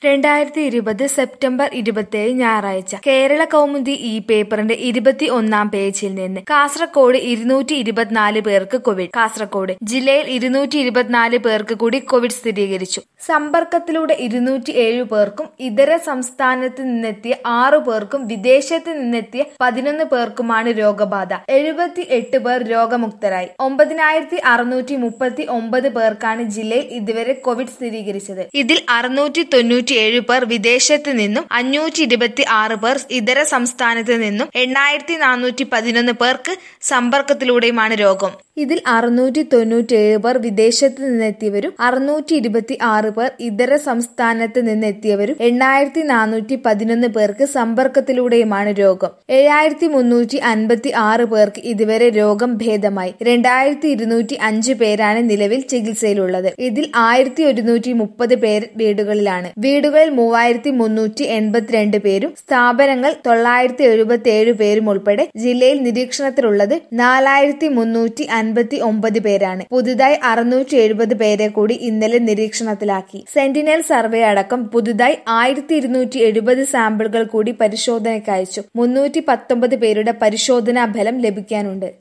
രണ്ടായിരത്തി ഇരുപത് സെപ്റ്റംബർ ഇരുപത്തിയേഴ് ഞായറാഴ്ച കേരള കൗമുദി ഈ പേപ്പറിന്റെ ഇരുപത്തി ഒന്നാം പേജിൽ നിന്ന് കാസർകോട് ഇരുന്നൂറ്റി ഇരുപത്തിനാല് പേർക്ക് കോവിഡ് കാസർകോട് ജില്ലയിൽ ഇരുന്നൂറ്റി ഇരുപത്തിനാല് പേർക്ക് കൂടി കോവിഡ് സ്ഥിരീകരിച്ചു സമ്പർക്കത്തിലൂടെ ഇരുന്നൂറ്റി ഏഴ് പേർക്കും ഇതര സംസ്ഥാനത്ത് നിന്നെത്തിയ ആറു പേർക്കും വിദേശത്ത് നിന്നെത്തിയ പതിനൊന്ന് പേർക്കുമാണ് രോഗബാധ എഴുപത്തി എട്ട് പേർ രോഗമുക്തരായി ഒമ്പതിനായിരത്തി അറുന്നൂറ്റി മുപ്പത്തി ഒമ്പത് പേർക്കാണ് ജില്ലയിൽ ഇതുവരെ കോവിഡ് സ്ഥിരീകരിച്ചത് ഇതിൽ അറുന്നൂറ്റി തൊണ്ണൂറ്റി ഏഴ് പേർ വിദേശത്ത് നിന്നും അഞ്ഞൂറ്റി ഇരുപത്തി ആറ് പേർ ഇതര സംസ്ഥാനത്ത് നിന്നും എണ്ണായിരത്തി നാനൂറ്റി പതിനൊന്ന് പേർക്ക് സമ്പർക്കത്തിലൂടെയുമാണ് രോഗം ഇതിൽ അറുന്നൂറ്റി തൊണ്ണൂറ്റി ഏഴ് പേർ വിദേശത്ത് നിന്നെത്തിയവരും അറുന്നൂറ്റി ഇരുപത്തി ആറ് പേർ ഇതര സംസ്ഥാനത്ത് നിന്നെത്തിയവരും എണ്ണായിരത്തി നാനൂറ്റി പതിനൊന്ന് പേർക്ക് സമ്പർക്കത്തിലൂടെയുമാണ് രോഗം ഏഴായിരത്തി മുന്നൂറ്റി അൻപത്തി ആറ് പേർക്ക് ഇതുവരെ രോഗം ഭേദമായി രണ്ടായിരത്തി ഇരുന്നൂറ്റി അഞ്ച് പേരാണ് നിലവിൽ ചികിത്സയിലുള്ളത് ഇതിൽ ആയിരത്തി ഒരുന്നൂറ്റി മുപ്പത് പേർ വീടുകളിലാണ് വീടുകളിൽ മൂവായിരത്തി മുന്നൂറ്റി എൺപത്തിരണ്ട് പേരും സ്ഥാപനങ്ങൾ തൊള്ളായിരത്തി എഴുപത്തി ഏഴ് പേരും ഉൾപ്പെടെ ജില്ലയിൽ നിരീക്ഷണത്തിലുള്ളത് നാലായിരത്തി മുന്നൂറ്റി അൻപത്തി ഒമ്പത് പേരാണ് പുതുതായി അറുന്നൂറ്റി എഴുപത് പേരെ കൂടി ഇന്നലെ നിരീക്ഷണത്തിലാക്കി സെന്റിനൽ സർവേ അടക്കം പുതുതായി ആയിരത്തി ഇരുന്നൂറ്റി എഴുപത് സാമ്പിളുകൾ കൂടി പരിശോധനയ്ക്ക് അയച്ചു മുന്നൂറ്റി പത്തൊമ്പത് പേരുടെ പരിശോധനാ ഫലം ലഭിക്കാനുണ്ട്